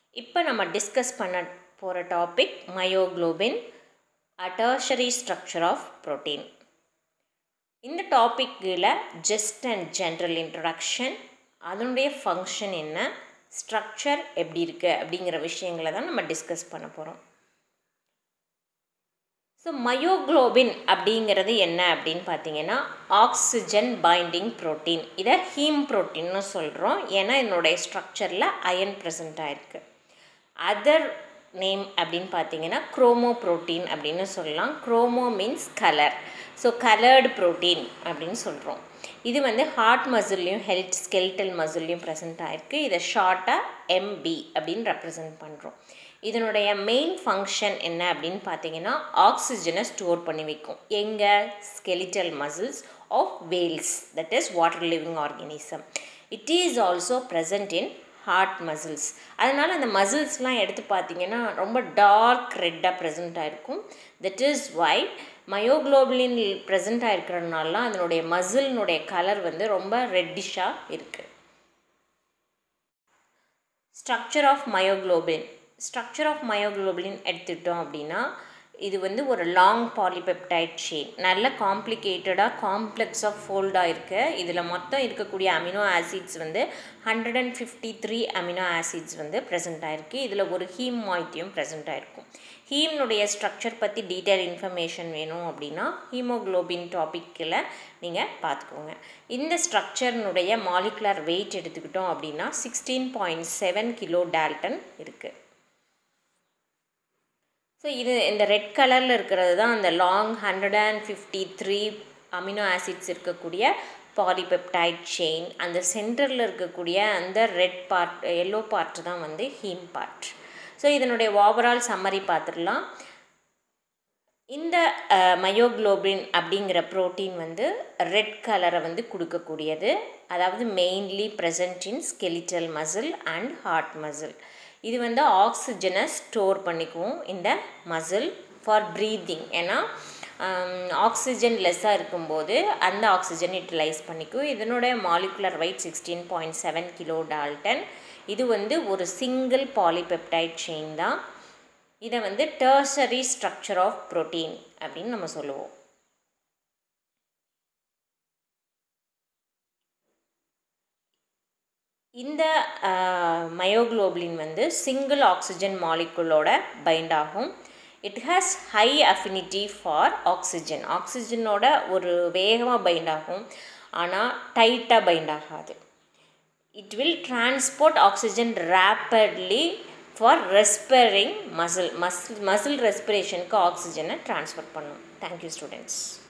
இப்போ நம்ம டிஸ்கஸ் பண்ண போகிற topic myoglobin a tertiary structure of protein இந்த டாப்பிக்கில் ஜஸ்ட் அண்ட் ஜென்ரல் இன்ட்ரடக்ஷன் அதனுடைய ஃபங்க்ஷன் என்ன ஸ்ட்ரக்சர் எப்படி இருக்குது அப்படிங்கிற விஷயங்களை தான் நம்ம டிஸ்கஸ் பண்ண போகிறோம் ஸோ மயோக்ளோபின் அப்படிங்கிறது என்ன அப்படின்னு பார்த்தீங்கன்னா ஆக்சிஜன் பைண்டிங் ப்ரோட்டீன் இதை ஹீம் ப்ரோட்டீன்னு சொல்கிறோம் ஏன்னா என்னுடைய ஸ்ட்ரக்சரில் அயன் ப்ரெசண்ட் ஆகிருக்கு அதர் நேம் அப்படின்னு பார்த்தீங்கன்னா குரோமோ ப்ரோட்டீன் அப்படின்னு சொல்லலாம் chromo means colour so coloured protein அப்படின்னு சொல்கிறோம் இது வந்து ஹார்ட் மசில்லையும் ஹெல்த் ஸ்கெல்டல் மசில்லையும் ப்ரெசென்ட் ஆகிருக்கு இதை ஷார்ட்டாக எம்பி அப்படின்னு ரெப்ரசன்ட் பண்ணுறோம் இதனுடைய மெயின் ஃபங்க்ஷன் என்ன அப்படின்னு பார்த்தீங்கன்னா ஆக்சிஜனை ஸ்டோர் பண்ணி வைக்கும் எங்கள் skeletal muscles of whales that is water living organism it is also present in heart muscles அதனால் அந்த மசில்ஸ்லாம் எடுத்து பார்த்தீங்கன்னா ரொம்ப டார்க் ரெட்டாக ப்ரெசென்ட் ஆகிருக்கும் தட் இஸ் வை மயோக்ளோபிளின் ப்ரெசென்ட் ஆகிருக்கிறதுனால அதனுடைய மசில்னுடைய கலர் வந்து ரொம்ப ரெட்டிஷாக இருக்குது structure of myoglobin structure of myoglobin எடுத்துட்டோம் அப்படின்னா இது வந்து ஒரு லாங் பாலிபெப்டைட் செயின் நல்ல காம்ப்ளிகேட்டடாக காம்ப்ளெக்ஸாக ஃபோல்டாக இருக்கு இதில் மொத்தம் இருக்கக்கூடிய அமினோ ஆசிட்ஸ் வந்து hundred and fifty three amino acids வந்து ப்ரெசென்ட் ஆகிருக்கு இதில் ஒரு ஹீம் மாய்ட்டியும் ப்ரெசென்ட் ஆகிருக்கும் ஹீம்னுடைய ஸ்ட்ரக்சர் பற்றி டீட்டெயில் இன்ஃபர்மேஷன் வேணும் அப்படின்னா ஹீமோக்ளோபின் டாப்பிக்கில் நீங்கள் பார்த்துக்கோங்க இந்த ஸ்ட்ரக்சர்னுடைய மாலிகுலர் வெயிட் எடுத்துக்கிட்டோம் அப்படின்னா sixteen point seven kilo dalton இருக்குது ஸோ இது இந்த ரெட் கலரில் இருக்கிறது தான் அந்த long hundred and fifty three amino acids இருக்கக்கூடிய பாலிபெப்டைட் செயின் அந்த சென்டரில் இருக்கக்கூடிய அந்த ரெட் பார்ட் எல்லோ பார்ட் தான் வந்து ஹீம் பார்ட் ஸோ இதனுடைய ஓவரால் சம்மரி பார்த்துடலாம் இந்த மயோக்ளோபின் அப்படிங்கிற ப்ரோட்டீன் வந்து ரெட் கலரை வந்து கொடுக்கக்கூடியது அதாவது mainly present in skeletal muscle and heart muscle இது வந்து ஆக்சிஜனை ஸ்டோர் பண்ணிக்குவோம் இந்த மசில் ஃபார் ப்ரீத்திங் ஏன்னா ஆக்சிஜன் லெஸ்ஸாக இருக்கும்போது அந்த ஆக்சிஜன் யூட்டிலைஸ் பண்ணிக்கும் இதனுடைய molecular weight sixteen point seven kilo dalton இது வந்து ஒரு சிங்கிள் பாலிபெப்டைட் செயின் தான் இதை வந்து டர்சரி ஸ்ட்ரக்சர் ஆஃப் ப்ரோட்டீன் அப்படின்னு நம்ம சொல்லுவோம் இந்த மயோக்ளோபிளின் வந்து சிங்கிள் ஆக்சிஜன் மாலிகுலோட பைண்ட் ஆகும் it has high affinity for oxygen ஆக்சிஜனோட ஒரு வேகமாக பைண்ட் ஆகும் ஆனால் டைட்டாக பைண்ட் ஆகாது it will transport oxygen rapidly for respiring muscle muscle muscle ரெஸ்பிரேஷனுக்கு ஆக்சிஜனை ட்ரான்ஸ்ஃபர் பண்ணும் தேங்க்யூ ஸ்டூடெண்ட்ஸ்